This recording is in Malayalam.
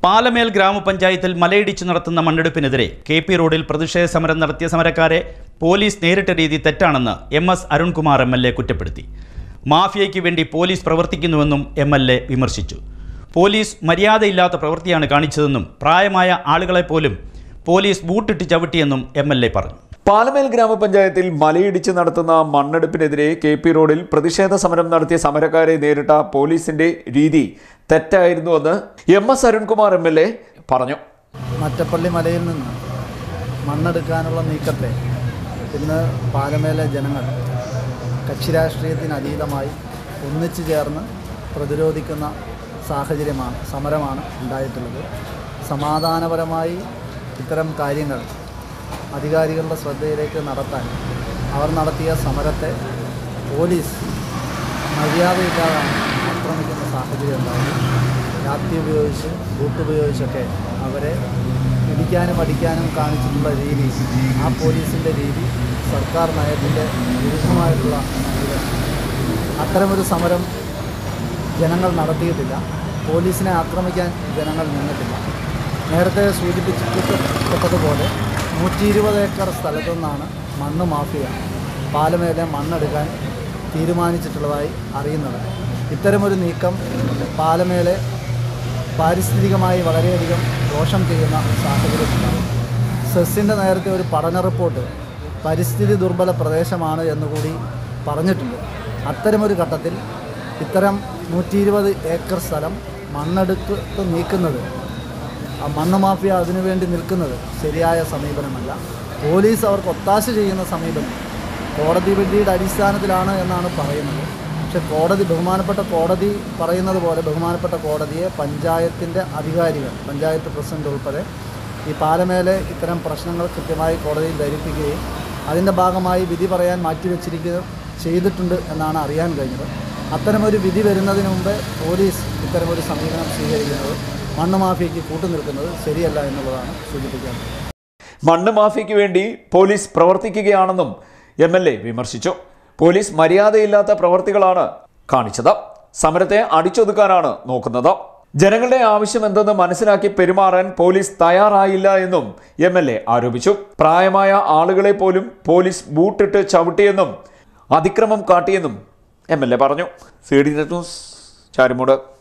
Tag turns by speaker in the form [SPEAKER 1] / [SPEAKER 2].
[SPEAKER 1] പാലമേൽ ഗ്രാമപഞ്ചായത്തിൽ മലയിടിച്ച് നടത്തുന്ന മണ്ണെടുപ്പിനെതിരെ കെ പി റോഡിൽ പ്രതിഷേധ സമരം നടത്തിയ സമരക്കാരെ പോലീസ് നേരിട്ട രീതി തെറ്റാണെന്ന് M S Arunkumar M L A കുറ്റപ്പെടുത്തി മാഫിയയ്ക്ക് വേണ്ടി പോലീസ് പ്രവർത്തിക്കുന്നുവെന്നും എം എൽ എ വിമർശിച്ചു പോലീസ് മര്യാദയില്ലാത്ത പ്രവൃത്തിയാണ് കാണിച്ചതെന്നും പ്രായമായ ആളുകളെപ്പോലും പോലീസ് ബൂട്ടിട്ട് ചവിട്ടിയെന്നും എം എൽ എ പറഞ്ഞു
[SPEAKER 2] പാലമേൽ ഗ്രാമപഞ്ചായത്തിൽ മലയിടിച്ച് നടത്തുന്ന മണ്ണെടുപ്പിനെതിരെ കെ പി റോഡിൽ പ്രതിഷേധ സമരം നടത്തിയ സമരക്കാരെ നേരിട്ട പോലീസിന്റെ രീതി തെറ്റായിരുന്നുവെന്ന് M S Arunkumar M L A പറഞ്ഞു
[SPEAKER 3] മറ്റപ്പള്ളി മലയിൽ നിന്ന് മണ്ണെടുക്കാനുള്ള നീക്കത്തെ ഇന്ന് പാലമേലെ ജനങ്ങൾ കക്ഷി രാഷ്ട്രീയത്തിന് അതീതമായി ഒന്നിച്ചു ചേർന്ന് പ്രതിരോധിക്കുന്ന സാഹചര്യമാണ് സമരമാണ് ഉണ്ടായിട്ടുള്ളത് സമാധാനപരമായി ഇത്തരം കാര്യങ്ങൾ അധികാരികളുടെ ശ്രദ്ധയിലേക്ക് നടത്താൻ അവർ നടത്തിയ സമരത്തെ പോലീസ് മര്യാദയില്ലാതെ ആക്രമിക്കുന്ന സാഹചര്യം ഉണ്ടായി രാത്രി ഉപയോഗിച്ച് ബൂട്ട് ഉപയോഗിച്ചൊക്കെ അവരെ ഇടിക്കാനും അടിക്കാനും കാണിച്ചിട്ടുള്ള രീതി ആ പോലീസിൻ്റെ രീതി സർക്കാർ നയത്തിൻ്റെ വിരുദ്ധമായിട്ടുള്ള ഇത് അത്തരമൊരു സമരം ജനങ്ങൾ നടത്തിയിട്ടില്ല പോലീസിനെ ആക്രമിക്കാൻ ജനങ്ങൾ നിന്നിട്ടില്ല നേരത്തെ സൂചിപ്പിച്ചിട്ടതുപോലെ നൂറ്റി ഇരുപത് ഏക്കർ സ്ഥലത്തു നിന്നാണ് മണ്ണ് മാഫിയ പാലമേലെ മണ്ണെടുക്കാൻ തീരുമാനിച്ചിട്ടുള്ളതായി അറിയുന്നത് ഇത്തരമൊരു നീക്കം പാലമേലെ പാരിസ്ഥിതികമായി വളരെയധികം ദോഷം ചെയ്യുന്ന സാഹചര്യമുണ്ടാകും സെസ്സിൻ്റെ നേരത്തെ ഒരു പഠന റിപ്പോർട്ട് പരിസ്ഥിതി ദുർബല പ്രദേശമാണ് എന്നുകൂടി പറഞ്ഞിട്ടുണ്ട് അത്തരമൊരു ഘട്ടത്തിൽ ഇത്തരം നൂറ്റി ഇരുപത് ഏക്കർ സ്ഥലം മണ്ണെടുത്ത് നീക്കുന്നത് ആ മണ്ണ് മാഫിയ അതിനുവേണ്ടി നിൽക്കുന്നത് ശരിയായ സമീപനമല്ല പോലീസ് അവർക്ക് ഒത്താശ ചെയ്യുന്ന സമീപനം കോടതി വിധിയുടെ അടിസ്ഥാനത്തിലാണ് എന്നാണ് പറയുന്നത് പക്ഷെ കോടതി ബഹുമാനപ്പെട്ട കോടതി പറയുന്നത് പോലെ ബഹുമാനപ്പെട്ട കോടതിയെ പഞ്ചായത്തിൻ്റെ അധികാരികൾ പഞ്ചായത്ത് പ്രസിഡന്റ് ഉൾപ്പെടെ ഈ പാലമേലെ ഇത്തരം പ്രശ്നങ്ങൾ കൃത്യമായി കോടതിയിൽ ധരിപ്പിക്കുകയും അതിൻ്റെ ഭാഗമായി വിധി പറയാൻ മാറ്റിവെച്ചിരിക്കുക ചെയ്തിട്ടുണ്ട് എന്നാണ് അറിയാൻ കഴിഞ്ഞത് അത്തരമൊരു വിധി വരുന്നതിന് മുമ്പ് പോലീസ് ഇത്തരമൊരു സമീപനം സ്വീകരിക്കുന്നത് മണ്ണ് മാഫിയയ്ക്ക് കൂട്ടുനിൽക്കുന്നത് ശരിയല്ല എന്നുള്ളതാണ് സൂചിപ്പിക്കുന്നത്
[SPEAKER 2] മണ്ണ് മാഫിയയ്ക്ക് വേണ്ടി പോലീസ് പ്രവർത്തിക്കുകയാണെന്നും എം എൽ എ വിമർശിച്ചു പോലീസ് മര്യാദയില്ലാത്ത പ്രവർത്തികളാണ് കാണിച്ചത് സമരത്തെ അടിച്ചൊതുക്കാനാണ് നോക്കുന്നത് ജനങ്ങളുടെ ആവശ്യം എന്തെന്ന് മനസ്സിലാക്കി പെരുമാറാൻ പോലീസ് തയ്യാറായില്ല എന്നും എം എൽ എ ആരോപിച്ചു പ്രായമായ ആളുകളെ പോലും പോലീസ് ബൂട്ടിട്ട് ചവിട്ടിയെന്നും അതിക്രമം കാട്ടിയെന്നും എം എൽ എ പറഞ്ഞു C D net news Charimood